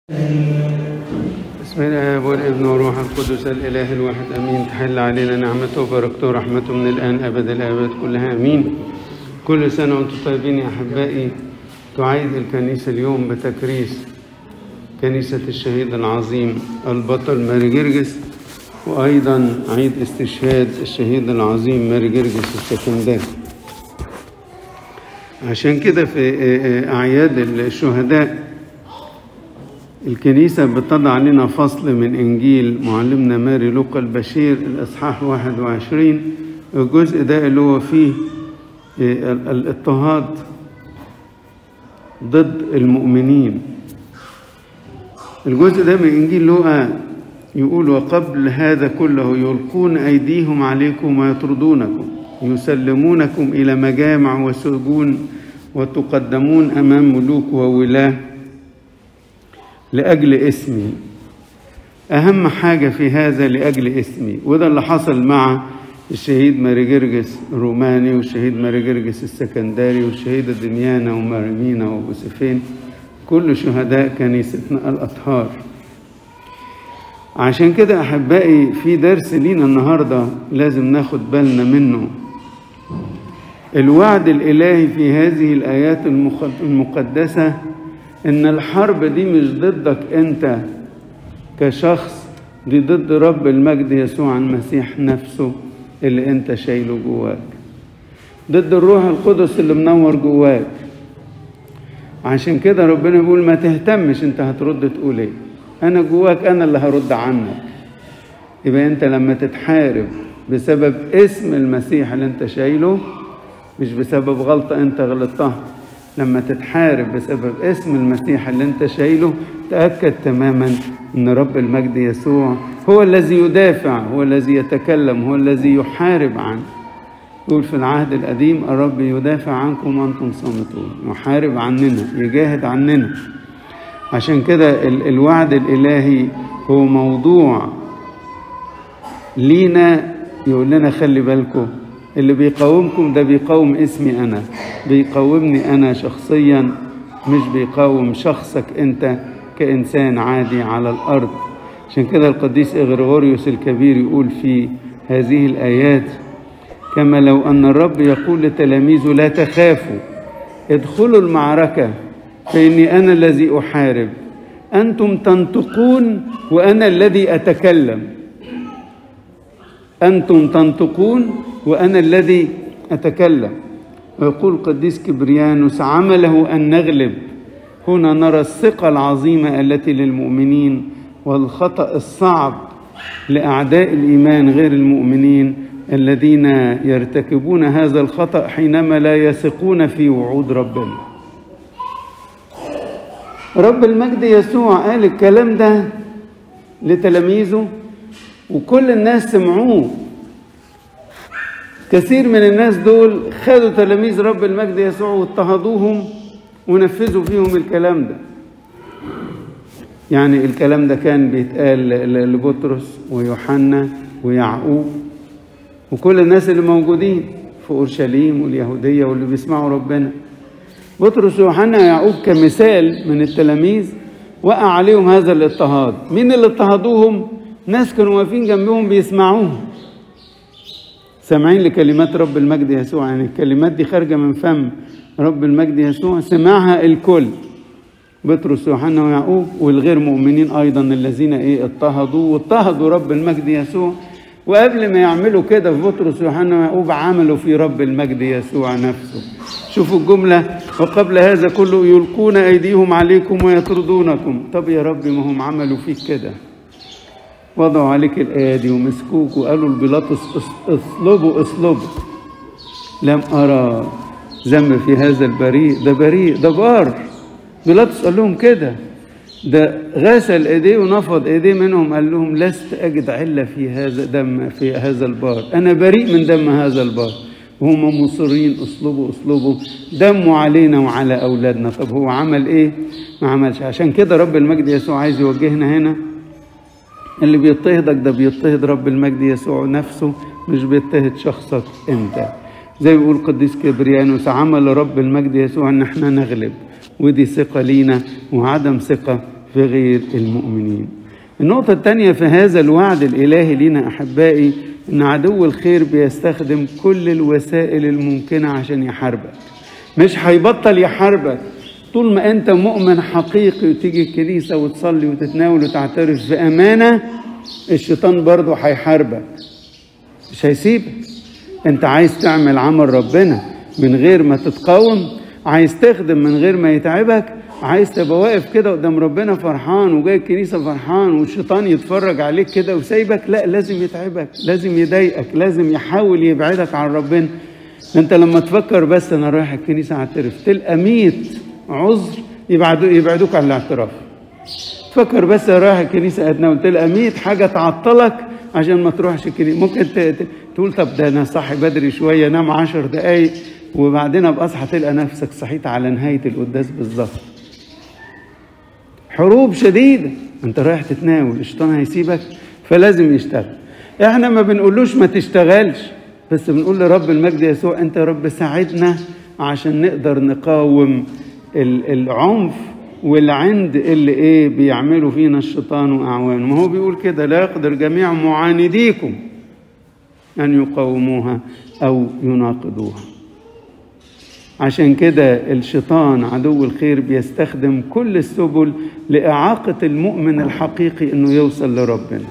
بسم الله والابن والروح القدس الاله الواحد امين تحل علينا نعمته وبركته ورحمته من الان ابد الابد كلها امين كل سنه وانتم طيبين يا احبائي تعيد الكنيسه اليوم بتكريس كنيسه الشهيد العظيم البطل ماري جرجس وايضا عيد استشهاد الشهيد العظيم ماري جرجس السكندري عشان كده في اعياد الشهداء الكنيسة بتضع لنا فصل من إنجيل معلمنا ماري لوقا البشير الإصحاح 21 الجزء ده اللي هو فيه الاضطهاد ضد المؤمنين الجزء ده من إنجيل لوقا يقول وقبل هذا كله يلقون أيديهم عليكم ويطردونكم يسلمونكم إلى مجامع وسجون وتقدمون أمام ملوك وولاه لأجل اسمي أهم حاجة في هذا لأجل اسمي وده اللي حصل مع الشهيد ماري جرجس الروماني والشهيد ماري جرجس السكندري والشهيدة دميانة ومارمينا وبوسفين كل شهداء كنيستنا الأطهار عشان كده أحبائي في درس لينا النهاردة لازم ناخد بالنا منه الوعد الإلهي في هذه الآيات المقدسة ان الحرب دي مش ضدك انت كشخص دي ضد رب المجد يسوع المسيح نفسه اللي انت شايله جواك ضد الروح القدس اللي منور جواك عشان كده ربنا بيقول ما تهتمش انت هترد تقول ايه انا جواك انا اللي هرد عنك يبقى انت لما تتحارب بسبب اسم المسيح اللي انت شايله مش بسبب غلطة انت غلطتها لما تتحارب بسبب اسم المسيح اللي انت شايله تأكد تماما ان رب المجد يسوع هو الذي يدافع هو الذي يتكلم هو الذي يحارب عنك يقول في العهد القديم الرب يدافع عنكم وانتم صامتون يحارب عننا يجاهد عننا عشان كده الوعد الالهي هو موضوع لينا يقول لنا خلي بالكم اللي بيقاومكم ده بيقاوم اسمي أنا بيقاومني أنا شخصيا مش بيقاوم شخصك أنت كإنسان عادي على الأرض عشان كده القديس إغريغوريوس الكبير يقول في هذه الآيات كما لو أن الرب يقول لتلاميذه لا تخافوا ادخلوا المعركة فإني أنا الذي أحارب أنتم تنطقون وأنا الذي أتكلم أنتم تنطقون وأنا الذي أتكلم ويقول القديس كبريانوس عمله أن نغلب هنا نرى الثقة العظيمة التي للمؤمنين والخطأ الصعب لأعداء الإيمان غير المؤمنين الذين يرتكبون هذا الخطأ حينما لا يثقون في وعود ربنا رب المجد يسوع قال الكلام ده لتلاميذه وكل الناس سمعوه كثير من الناس دول خدوا تلاميذ رب المجد يسوع واضطهدوهم ونفذوا فيهم الكلام ده يعني الكلام ده كان بيتقال لبطرس ويوحنا ويعقوب وكل الناس اللي موجودين في اورشليم واليهوديه واللي بيسمعوا ربنا بطرس ويوحنا ويعقوب كمثال من التلاميذ وقع عليهم هذا الاضطهاد مين اللي اضطهدوهم ناس كانوا واقفين جنبهم بيسمعوهم سامعين لكلمات رب المجد يسوع يعني الكلمات دي خارجة من فم رب المجد يسوع سمعها الكل بطرس ويوحنا ويعقوب والغير مؤمنين أيضا الذين إيه اضطهدوا واضطهدوا رب المجد يسوع وقبل ما يعملوا كده في بطرس ويوحنا ويعقوب عملوا في رب المجد يسوع نفسه شوفوا الجملة وقبل هذا كله يلقون أيديهم عليكم ويطردونكم طب يا رب ما هم عملوا فيك كده وضعوا عليك الآية دي ومسكوك وقالوا لبيلاطس اصلبوا اصلبوا لم أرى ذنب في هذا البريء ده بريء ده بار بيلاطس قال لهم كده ده غسل ايديه ونفض ايديه منهم قال لهم لست اجد عله في هذا دم في هذا البار انا بريء من دم هذا البار وهم مصرين اصلبوا اصلبوا دموا علينا وعلى اولادنا طب هو عمل ايه ما عملش عشان كده رب المجد يسوع عايز يوجهنا هنا اللي بيضطهدك ده بيضطهد رب المجد يسوع نفسه مش بيضطهد شخصك انت زي ما بيقول القديس كبريانوس عمل رب المجد يسوع ان احنا نغلب ودي ثقة لينا وعدم ثقة في غير المؤمنين النقطة الثانية في هذا الوعد الإلهي لنا أحبائي إن عدو الخير بيستخدم كل الوسائل الممكنة عشان يحاربك مش هيبطل يحاربك طول ما أنت مؤمن حقيقي وتيجي الكنيسة وتصلي وتتناول وتعترف بأمانة الشيطان برضه هيحاربك مش هيسيبك أنت عايز تعمل عمل ربنا من غير ما تتقاوم عايز تخدم من غير ما يتعبك عايز تبقى واقف كده قدام ربنا فرحان وجاي الكنيسة فرحان والشيطان يتفرج عليك كده وسايبك لا لازم يتعبك لازم يضايقك لازم يحاول يبعدك عن ربنا انت لما تفكر بس انا رايح الكنيسة اعترف تلقى 100 عذر يبعدو يبعدوك عن الاعتراف تفكر بس رايح الكنيسة اتناول تلقى 100 حاجة تعطلك عشان ما تروحش الكنيسة ممكن تقول طب ده انا صاحي بدري شوية نام 10 دقايق وبعدين ابقى اصحى تلقى نفسك صحيت على نهاية القداس بالظبط حروب شديدة انت رايح تتناول الشيطان هيسيبك فلازم يشتغل احنا ما بنقولوش ما تشتغلش بس بنقول لرب المجد يسوع انت يا رب ساعدنا عشان نقدر نقاوم العنف والعند اللي ايه بيعملوا فينا الشيطان واعوانه ما هو بيقول كده لا يقدر جميع معانديكم ان يقاوموها او يناقضوها عشان كده الشيطان عدو الخير بيستخدم كل السبل لإعاقة المؤمن الحقيقي إنه يوصل لربنا.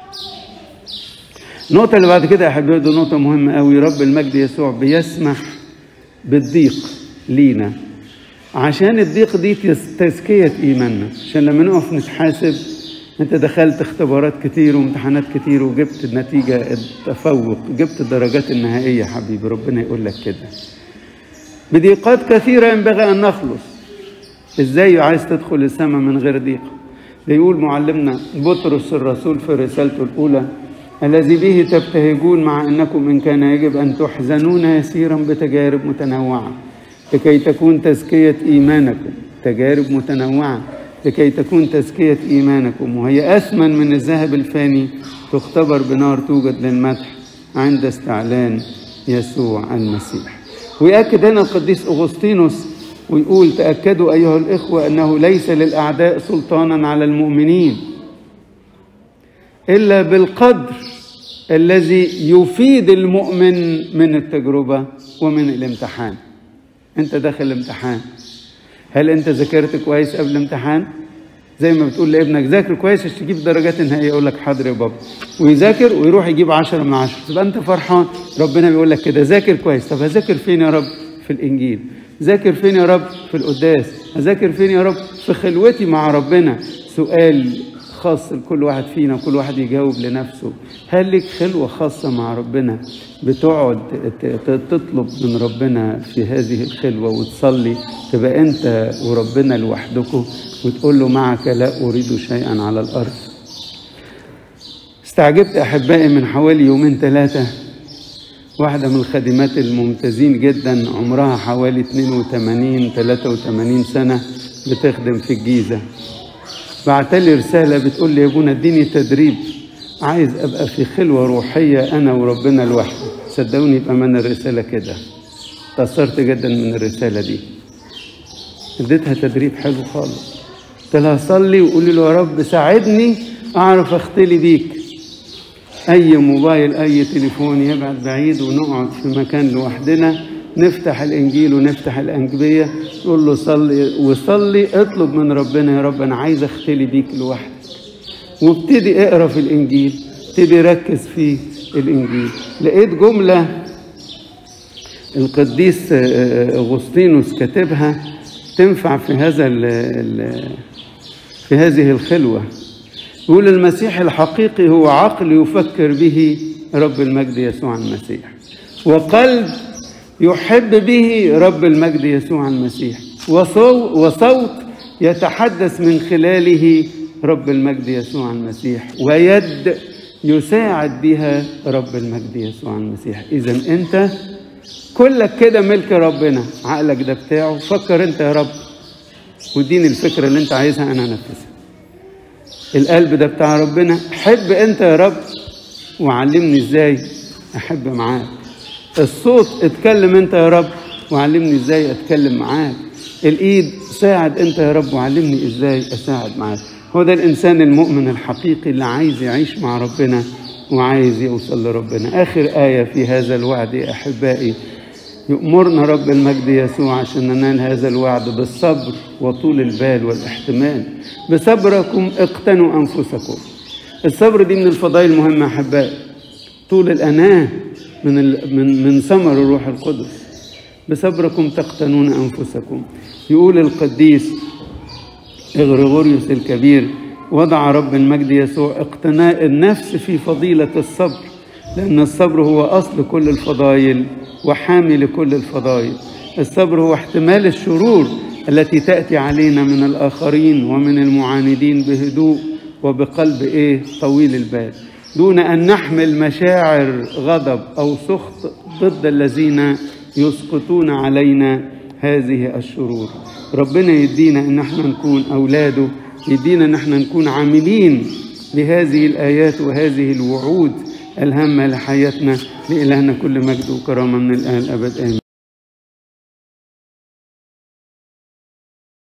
النقطة اللي بعد كده يا أحبائي دي نقطة مهمة أوي رب المجد يسوع بيسمح بالضيق لينا عشان الضيق دي تزكية إيماننا عشان لما نقف نتحاسب أنت دخلت اختبارات كتير وامتحانات كتير وجبت النتيجة التفوق جبت الدرجات النهائية حبيبي ربنا يقول لك كده بضيقات كثيرة ينبغي أن نخلص إزاي عايز تدخل السماء من غير ضيق بيقول معلمنا بطرس الرسول في رسالته الأولى الذي به تبتهجون مع أنكم إن كان يجب أن تحزنون يسيرا بتجارب متنوعة لكي تكون تزكية إيمانكم تجارب متنوعة لكي تكون تزكية إيمانكم وهي أثمن من الذهب الفاني تختبر بنار توجد للمدح عند استعلان يسوع المسيح ويأكد هنا القديس أغسطينوس ويقول تأكدوا أيها الإخوة أنه ليس للأعداء سلطانا على المؤمنين إلا بالقدر الذي يفيد المؤمن من التجربة ومن الامتحان أنت داخل الامتحان هل أنت ذاكرت كويس قبل الامتحان؟ زي ما بتقول لابنك ذاكر كويس عشان تجيب درجات النهائيه يقول لك حاضر يا بابا ويذاكر ويروح يجيب 10 من 10 تبقى انت فرحان ربنا بيقول لك كده ذاكر كويس طب هذاكر فين يا رب في الانجيل ذاكر فين يا رب في القداس هذاكر فين يا رب في خلوتي مع ربنا سؤال خاص لكل واحد فينا كل واحد يجاوب لنفسه هل لك خلوة خاصة مع ربنا بتقعد تطلب من ربنا في هذه الخلوة وتصلي تبقى أنت وربنا لوحدكم وتقول له معك لا أريد شيئا على الأرض استعجبت أحبائي من حوالي يومين ثلاثة واحدة من الخادمات الممتازين جدا عمرها حوالي 82 83 سنة بتخدم في الجيزة بعتلي رسالة بتقول لي يا ابونا اديني تدريب عايز ابقى في خلوة روحية انا وربنا لوحدي صدقوني بأمانة الرسالة كده تأثرت جدا من الرسالة دي اديتها تدريب حلو خالص قلت لها صلي وقولي له يا رب ساعدني اعرف اختلي بيك اي موبايل اي تليفون يبعد بعيد ونقعد في مكان لوحدنا نفتح الانجيل ونفتح الانجبيه نقول له صلي وصلي اطلب من ربنا يا رب انا عايز اختلي بيك لوحدك وابتدي اقرا في الانجيل ابتدي ركز في الانجيل لقيت جمله القديس اغسطينوس كاتبها تنفع في هذا ال ال في هذه الخلوه يقول المسيح الحقيقي هو عقل يفكر به رب المجد يسوع المسيح وقلب يحب به رب المجد يسوع المسيح وصوت يتحدث من خلاله رب المجد يسوع المسيح ويد يساعد بها رب المجد يسوع المسيح اذا انت كلك كده ملك ربنا عقلك ده بتاعه فكر انت يا رب واديني الفكره اللي انت عايزها انا انفذها القلب ده بتاع ربنا حب انت يا رب وعلمني ازاي احب معاك الصوت اتكلم انت يا رب وعلمني ازاي اتكلم معاك الايد ساعد انت يا رب وعلمني ازاي اساعد معاك هو ده الإنسان المؤمن الحقيقي اللي عايز يعيش مع ربنا وعايز يوصل لربنا آخر آية في هذا الوعد يا أحبائي يؤمرنا رب المجد يسوع عشان ننال هذا الوعد بالصبر وطول البال والاحتمال بصبركم اقتنوا أنفسكم الصبر دي من الفضائل المهمة أحبائي طول الأناة من من من ثمر الروح القدس بصبركم تقتنون أنفسكم يقول القديس إغريغوريوس الكبير وضع رب المجد يسوع اقتناء النفس في فضيلة الصبر لأن الصبر هو أصل كل الفضائل وحامي لكل الفضائل الصبر هو احتمال الشرور التي تأتي علينا من الآخرين ومن المعاندين بهدوء وبقلب إيه طويل البال دون أن نحمل مشاعر غضب أو سخط ضد الذين يسقطون علينا هذه الشرور ربنا يدينا ان احنا نكون اولاده يدينا ان احنا نكون عاملين بهذه الايات وهذه الوعود الهامه لحياتنا لالهنا كل مجد وكرامه من الان الابد امين